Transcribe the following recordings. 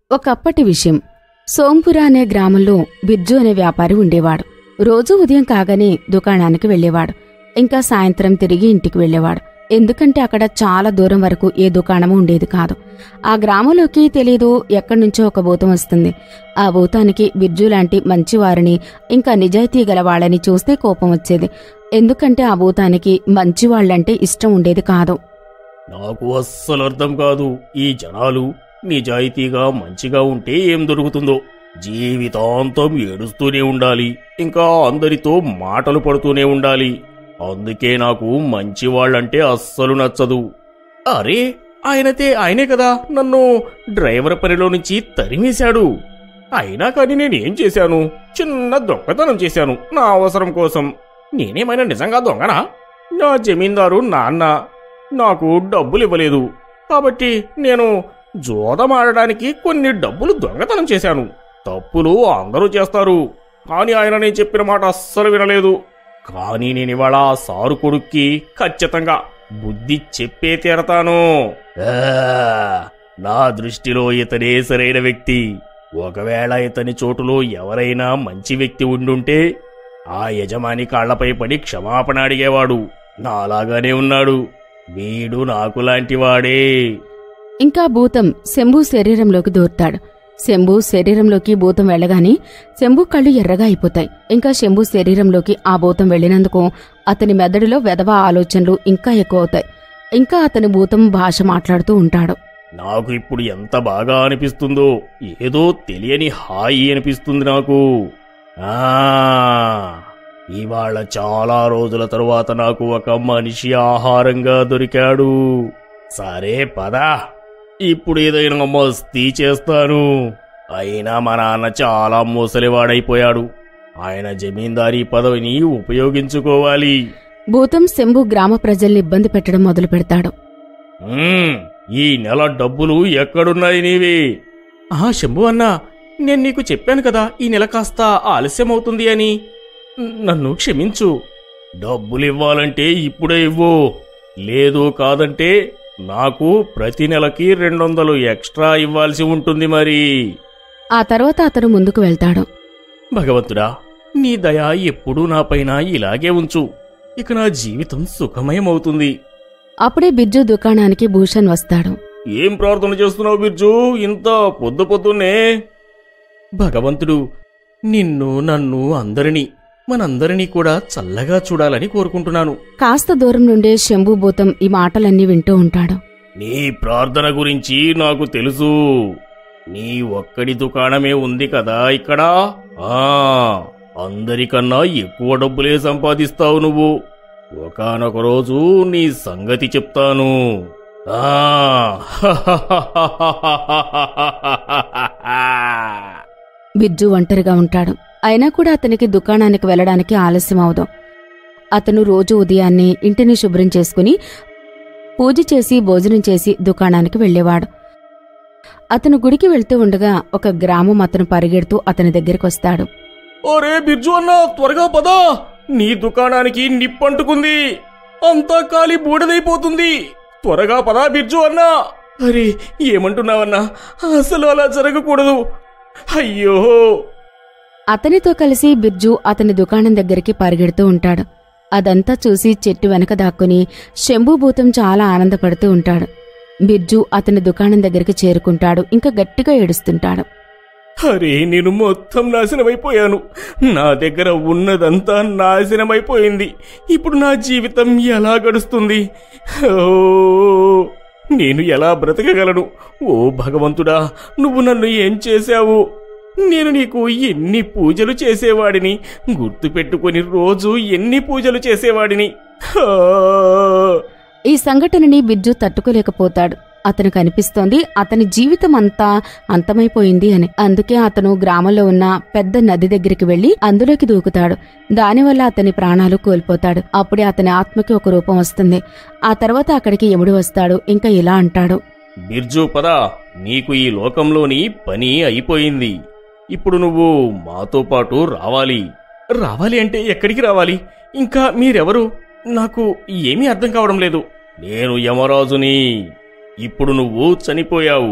ఒకప్పటి విషయం సోంపుర అనే గ్రామంలో బిర్జు అనే వ్యాపారి ఉండేవాడు రోజూ ఉదయం కాగానే దుకాణానికి వెళ్ళేవాడు ఇంకా సాయంత్రం తిరిగి ఇంటికి వెళ్ళేవాడు ఎందుకంటే అక్కడ చాలా దూరం వరకు ఏ దుకాణము ఉండేది కాదు ఆ గ్రామంలోకి తెలీదు ఎక్కడి నుంచో ఒక భూతం వస్తుంది ఆ భూతానికి బిర్జు లాంటి మంచివారిని ఇంకా నిజాయితీ గల వాళ్ళని చూస్తే కోపం వచ్చేది ఎందుకంటే ఆ భూతానికి మంచివాళ్లంటే ఇష్టం ఉండేది కాదు నాకు అస్సలు అర్థం కాదు ఈ జనాలు నిజాయితీగా మంచిగా ఉంటే ఏం దొరుకుతుందో జీవితాంతం ఏడుస్తూనే ఉండాలి ఇంకా అందరితో మాటలు పడుతూనే ఉండాలి అందుకే నాకు మంచి వాళ్ళంటే అస్సలు నచ్చదు అరే ఆయనతే ఆయనే కదా నన్ను డ్రైవర్ పనిలో నుంచి తరిమేశాడు అయినా కానీ నేనేం చేశాను చిన్న దొంగతనం చేశాను నా అవసరం కోసం నేనేమైనా నిజంగా దొంగనా నా జమీందారు నాన్న నాకు డబ్బులు ఇవ్వలేదు కాబట్టి నేను జోదమాడడానికి కొన్ని డబ్బులు దొంగతనం చేశాను తప్పులు అందరూ చేస్తారు కానీ ఆయన నేను చెప్పిన మాట అస్సలు వినలేదు కానీ నేను ఇవాళ ఆ సారు కొడుక్కి ఖచ్చితంగా బుద్ధి చెప్పే తీరతాను ఆ, నా దృష్టిలో ఇతనే సరైన వ్యక్తి ఒకవేళ ఇతని చోటులో ఎవరైనా మంచి వ్యక్తి ఉండుంటే ఆ యజమాని కాళ్లపై పడి క్షమాపణ అడిగేవాడు నాలాగానే ఉన్నాడు వీడు నాకు లాంటివాడే ఇంకా భూతం శంభు శరీరంలోకి దూరుతాడు శంభు శరీరంలోకి భూతం వెళ్ళగానే శంభు కళ్ళు ఎర్రగా అయిపోతాయి ఇంకా శంభు శరీరంలోకి ఆ భూతం వెళ్ళినందుకు అతని మెదడులో వెధవ ఆలోచనలు ఇంకా ఎక్కువ అవుతాయి ఇంకా అతని భూతం భాష మాట్లాడుతూ ఉంటాడు నాకు ఇప్పుడు ఎంత బాగా అనిపిస్తుందో ఏదో తెలియని హాయి అనిపిస్తుంది నాకు ఆ ఇవాళ చాలా రోజుల తరువాత నాకు ఒక మనిషి ఆహారంగా దొరికాడు సరే పదా ఇప్పుడు ఏదైనా మస్తీ చేస్తాను అయినా మా నాన్న చాలా ముసలివాడైపోయాడు ఆయన జమీందారీ పదవిని ఉపయోగించుకోవాలి భూతం శంభు గ్రామ ప్రజల్ని ఇబ్బంది పెట్టడం మొదలు పెడతాడు మ్మ్, ఈ నెల డబ్బులు ఎక్కడున్నాయి నీవి ఆ శంభు అన్నా నేను నీకు చెప్పాను కదా ఈ నెల కాస్త ఆలస్యం అవుతుంది అని నన్ను క్షమించు డబ్బులు ఇవ్వాలంటే ఇప్పుడే ఇవ్వు లేదు కాదంటే నాకు ప్రతి నెలకి రెండొందలు ఎక్స్ట్రా ఇవ్వాల్సి ఉంటుంది మరి ఆ తర్వాత అతను ముందుకు వెళ్తాడు భగవంతుడా నీ దయ ఎప్పుడూ నాపైన ఇలాగే ఉంచు ఇక నా జీవితం సుఖమయమవుతుంది అప్పుడే బిర్జు దుకాణానికి భూషణ్ వస్తాడు ఏం ప్రార్థన చేస్తున్నావు బిర్జు ఇంత పొద్దు పొద్దున్నే భగవంతుడు నిన్ను నన్ను అందరినీ మనందరినీ కూడా చల్లగా చూడాలని కోరుకుంటున్నాను కాస్త దూరం నుండే శంభు భూతం ఈ మాటలన్నీ వింటూ ఉంటాడు నీ ప్రార్థన గురించి నాకు తెలుసు నీ ఒక్కడి దుకాణమే ఉంది కదా ఇక్కడ ఆ అందరికన్నా ఎక్కువ డబ్బులే సంపాదిస్తావు నువ్వు ఒకానొక రోజు నీ సంగతి చెప్తాను ఆ బిర్జు ఒంటరిగా ఉంటాడు అయినా కూడా అతనికి దుకాణానికి వెళ్ళడానికి ఆలస్యం అవదు అతను రోజు ఉదయాన్నే ఇంటిని శుభ్రం చేసుకుని పూజ చేసి భోజనం చేసి దుకాణానికి వెళ్ళేవాడు అతను గుడికి వెళ్తూ ఉండగా ఒక గ్రామం అతను పరిగెడుతూ అతని దగ్గరికి వస్తాడు ఒరే బిర్జు అన్న త్వరగా పదా నీ దుకాణానికి నిప్పంటుకుంది అంతా కాలి బూడిదైపోతుంది త్వరగా పదా బిర్జు అన్నా అరే ఏమంటున్నావన్నా అసలు అలా జరగకూడదు అయ్యో అతనితో కలిసి బిర్జు అతని దుకాణం దగ్గరికి పరిగెడుతూ ఉంటాడు అదంతా చూసి చెట్టు వెనక దాక్కుని శంభుభూతం చాలా ఆనందపడుతూ ఉంటాడు బిర్జు అతని దుకాణం దగ్గరికి చేరుకుంటాడు ఇంకా గట్టిగా ఏడుస్తుంటాడు అరే నేను మొత్తం నాశనమైపోయాను నా దగ్గర ఉన్నదంతా నాశనమైపోయింది ఇప్పుడు నా జీవితం ఎలా గడుస్తుంది ఓ నేను ఎలా బ్రతకగలను ఓ భగవంతుడా నువ్వు నన్ను ఏం చేశావు నేను నీకు ఎన్ని పూజలు చేసేవాడిని గుర్తుపెట్టుకొని రోజు ఎన్ని పూజలు చేసేవాడిని ఆ! ఈ సంఘటనని బిర్జు తట్టుకోలేకపోతాడు అతనికి అనిపిస్తోంది అతని జీవితం అంతా అంతమైపోయింది అని అందుకే అతను గ్రామంలో ఉన్న పెద్ద నది దగ్గరికి వెళ్లి అందులోకి దూకుతాడు దానివల్ల అతని ప్రాణాలు కోల్పోతాడు అప్పుడే అతని ఆత్మకి ఒక రూపం వస్తుంది ఆ తర్వాత అక్కడికి ఎముడు వస్తాడు ఇంకా ఇలా అంటాడు బిర్జు పద నీకు ఈ లోకంలోని పని అయిపోయింది ఇప్పుడు నువ్వు మాతో పాటు రావాలి రావాలి అంటే ఎక్కడికి రావాలి ఇంకా మీరెవరు నాకు ఏమీ అర్థం కావడం లేదు నేను యమరాజుని ఇప్పుడు నువ్వు చనిపోయావు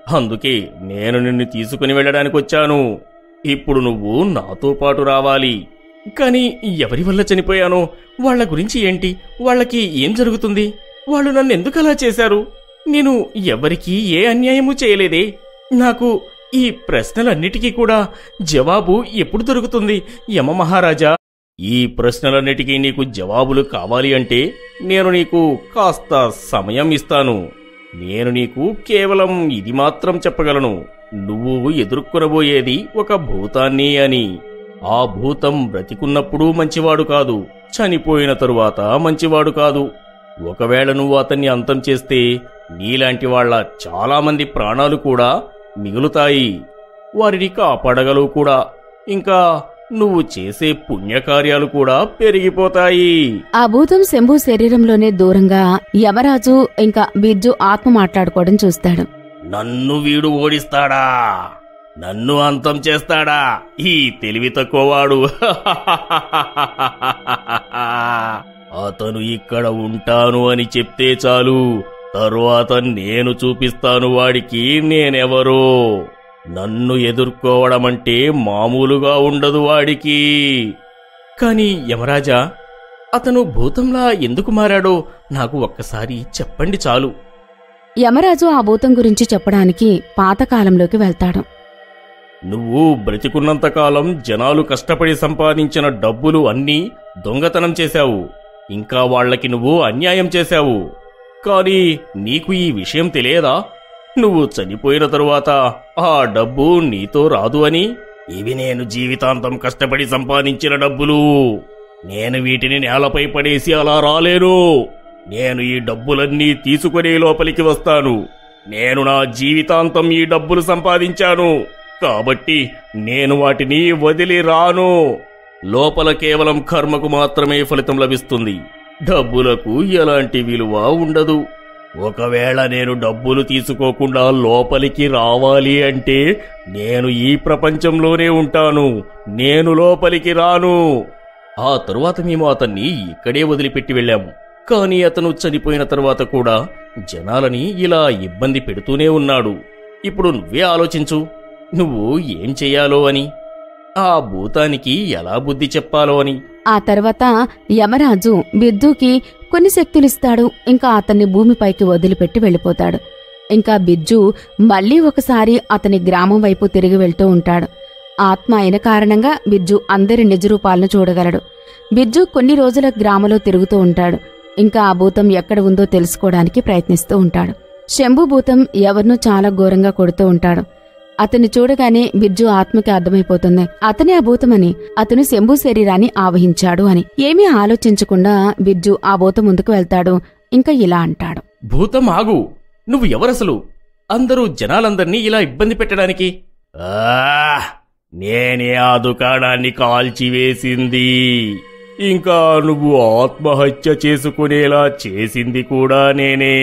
అందుకే నేను నిన్ను తీసుకుని వెళ్ళడానికి వచ్చాను ఇప్పుడు నువ్వు నాతో పాటు రావాలి కానీ ఎవరి వల్ల చనిపోయానో వాళ్ళ గురించి ఏంటి వాళ్ళకి ఏం జరుగుతుంది వాళ్ళు నన్ను ఎందుకు అలా చేశారు నేను ఎవరికీ ఏ అన్యాయము చేయలేదే నాకు ఈ ప్రశ్నలన్నిటికీ కూడా జవాబు ఎప్పుడు దొరుకుతుంది యమ మహారాజా ఈ ప్రశ్నలన్నిటికీ నీకు జవాబులు కావాలి అంటే నేను నీకు కాస్త సమయం ఇస్తాను నేను నీకు కేవలం ఇది మాత్రం చెప్పగలను నువ్వు ఎదుర్కొనబోయేది ఒక భూతాన్ని అని ఆ భూతం బ్రతికున్నప్పుడు మంచివాడు కాదు చనిపోయిన తరువాత మంచివాడు కాదు ఒకవేళ నువ్వు అతన్ని అంతం చేస్తే నీలాంటి వాళ్ళ చాలామంది ప్రాణాలు కూడా మిగులుతాయి వారిని కాపాడగలవు కూడా ఇంకా నువ్వు చేసే పుణ్యకార్యాలు కూడా పెరిగిపోతాయి ఆ భూతం శంభు శరీరంలోనే దూరంగా యమరాజు ఇంకా బిర్జు ఆత్మ మాట్లాడుకోవడం చూస్తాడు నన్ను వీడు ఓడిస్తాడా నన్ను అంతం చేస్తాడా ఈ తెలివి తక్కువవాడు అతను ఇక్కడ ఉంటాను అని చెప్తే చాలు తరువాత నేను చూపిస్తాను వాడికి నేనెవరో నన్ను ఎదుర్కోవడం అంటే మామూలుగా ఉండదు వాడికి కాని యమరాజా అతను భూతంలా ఎందుకు మారాడో నాకు ఒక్కసారి చెప్పండి చాలు యమరాజు ఆ భూతం గురించి చెప్పడానికి పాతకాలంలోకి వెళ్తాడు నువ్వు బ్రతికున్నంతకాలం జనాలు కష్టపడి సంపాదించిన డబ్బులు అన్నీ దొంగతనం చేశావు ఇంకా వాళ్ళకి నువ్వు అన్యాయం చేశావు కానీ నీకు ఈ విషయం తెలియదా నువ్వు చనిపోయిన తరువాత ఆ డబ్బు నీతో రాదు అని ఇవి నేను జీవితాంతం కష్టపడి సంపాదించిన డబ్బులు నేను వీటిని నేలపై పడేసి అలా రాలేను నేను ఈ డబ్బులన్నీ తీసుకునే లోపలికి వస్తాను నేను నా జీవితాంతం ఈ డబ్బులు సంపాదించాను కాబట్టి నేను వాటిని వదిలి రాను లోపల కేవలం కర్మకు మాత్రమే ఫలితం లభిస్తుంది డబ్బులకు ఎలాంటి విలువ ఉండదు ఒకవేళ నేను డబ్బులు తీసుకోకుండా లోపలికి రావాలి అంటే నేను ఈ ప్రపంచంలోనే ఉంటాను నేను లోపలికి రాను ఆ తరువాత మేము అతన్ని ఇక్కడే వదిలిపెట్టి వెళ్ళాము కానీ అతను చనిపోయిన తరువాత కూడా జనాలని ఇలా ఇబ్బంది పెడుతూనే ఉన్నాడు ఇప్పుడు నువ్వే ఆలోచించు నువ్వు ఏం చెయ్యాలో అని ఆ భూతానికి ఎలా బుద్ధి చెప్పాలో అని ఆ తర్వాత యమరాజు బిర్జుకి కొన్ని శక్తులిస్తాడు ఇంకా అతన్ని భూమిపైకి వదిలిపెట్టి వెళ్ళిపోతాడు ఇంకా బిజ్జు మళ్ళీ ఒకసారి అతని గ్రామం వైపు తిరిగి వెళ్తూ ఉంటాడు ఆత్మ అయిన కారణంగా బిజ్జు అందరి నిజరూపాలను చూడగలడు బిజ్జు కొన్ని రోజుల గ్రామంలో తిరుగుతూ ఉంటాడు ఇంకా ఆ భూతం ఎక్కడ ఉందో తెలుసుకోవడానికి ప్రయత్నిస్తూ ఉంటాడు శంభు భూతం ఎవరినూ చాలా ఘోరంగా కొడుతూ ఉంటాడు అతన్ని చూడగానే బిర్జు ఆత్మకి అర్థమైపోతుంది అతనే ఆ భూతమని అతను శంభు శరీరాన్ని ఆవహించాడు అని ఏమీ ఆలోచించకుండా బిర్జు ఆ భూతం ముందుకు వెళ్తాడు ఇంకా ఇలా అంటాడు భూతం ఆగు నువ్వు ఎవరసలు అందరూ జనాలందర్నీ ఇలా ఇబ్బంది పెట్టడానికి ఆ నేనే ఆ దుకాణాన్ని కాల్చివేసింది ఇంకా నువ్వు ఆత్మహత్య చేసుకునేలా చేసింది కూడా నేనే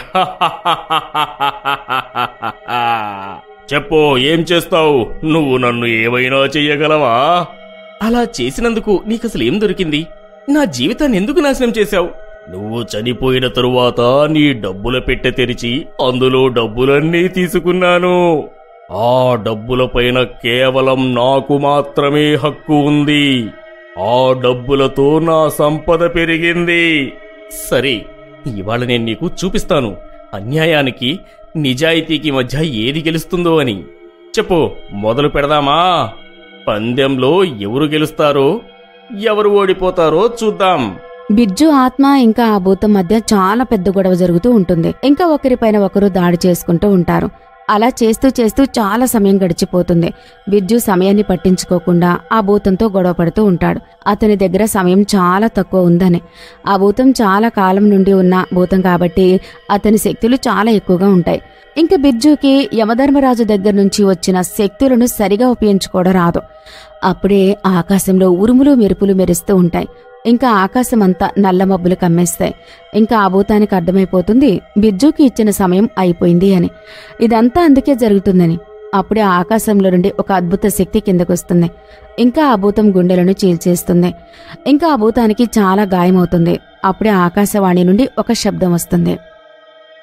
చెప్పు ఏం చేస్తావు నువ్వు నన్ను ఏమైనా చెయ్యగలవా అలా చేసినందుకు నీకసలు ఏం దొరికింది నా జీవితాన్ని ఎందుకు నాశనం చేశావు నువ్వు చనిపోయిన తరువాత నీ డబ్బుల పెట్టె తెరిచి అందులో డబ్బులన్నీ తీసుకున్నాను ఆ డబ్బులపైన కేవలం నాకు మాత్రమే హక్కు ఉంది ఆ డబ్బులతో నా సంపద పెరిగింది సరే ఇవాళ నేను నీకు చూపిస్తాను అన్యాయానికి నిజాయితీకి మధ్య ఏది గెలుస్తుందో అని చెప్పు మొదలు పెడదామా పందెంలో ఎవరు గెలుస్తారో ఎవరు ఓడిపోతారో చూద్దాం బిర్జు ఆత్మ ఇంకా ఆ భూతం మధ్య చాలా పెద్ద గొడవ జరుగుతూ ఉంటుంది ఇంకా ఒకరిపైన ఒకరు దాడి చేసుకుంటూ ఉంటారు అలా చేస్తూ చేస్తూ చాలా సమయం గడిచిపోతుంది బిర్జు సమయాన్ని పట్టించుకోకుండా ఆ భూతంతో గొడవ పడుతూ ఉంటాడు అతని దగ్గర సమయం చాలా తక్కువ ఉందని ఆ భూతం చాలా కాలం నుండి ఉన్న భూతం కాబట్టి అతని శక్తులు చాలా ఎక్కువగా ఉంటాయి ఇంకా బిర్జుకి యమధర్మరాజు దగ్గర నుంచి వచ్చిన శక్తులను సరిగా ఉపయోగించుకోవడం రాదు అప్పుడే ఆకాశంలో ఉరుములు మెరుపులు మెరుస్తూ ఉంటాయి ఇంకా ఆకాశం అంతా నల్ల మబ్బులు కమ్మేస్తాయి ఇంకా ఆ భూతానికి అర్థమైపోతుంది బిర్జుకి ఇచ్చిన సమయం అయిపోయింది అని ఇదంతా అందుకే జరుగుతుందని అప్పుడే ఆకాశంలో నుండి ఒక అద్భుత శక్తి కిందకొస్తుంది ఇంకా ఆ భూతం గుండెలను చీల్చేస్తుంది ఇంకా ఆ భూతానికి చాలా గాయమవుతుంది అప్పుడే ఆకాశవాణి నుండి ఒక శబ్దం వస్తుంది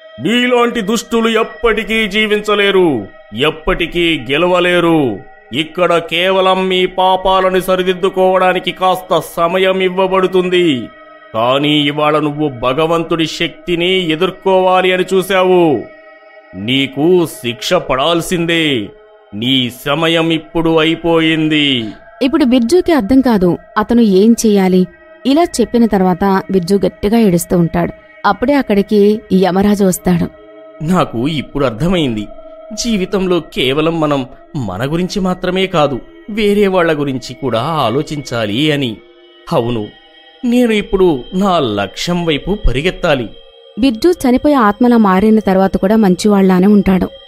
నీలాంటి దుష్టులు ఎప్పటికీ జీవించలేరు ఎప్పటికీ గెలవలేరు ఇక్కడ కేవలం మీ పాపాలను సరిదిద్దుకోవడానికి కాస్త సమయం ఇవ్వబడుతుంది కానీ ఇవాళ నువ్వు భగవంతుడి శక్తిని ఎదుర్కోవాలి అని చూశావు నీకు శిక్ష పడాల్సిందే నీ సమయం ఇప్పుడు అయిపోయింది ఇప్పుడు బిర్జుకి అర్థం కాదు అతను ఏం చెయ్యాలి ఇలా చెప్పిన తర్వాత బిర్జు గట్టిగా ఏడుస్తూ ఉంటాడు అప్పుడే అక్కడికి యమరాజు వస్తాడు నాకు ఇప్పుడు అర్థమైంది జీవితంలో కేవలం మనం మన గురించి మాత్రమే కాదు వేరే వాళ్ళ గురించి కూడా ఆలోచించాలి అని అవును నేను ఇప్పుడు నా లక్ష్యం వైపు పరిగెత్తాలి బిర్జు చనిపోయే ఆత్మలా మారిన తర్వాత కూడా మంచివాళ్లానే ఉంటాడు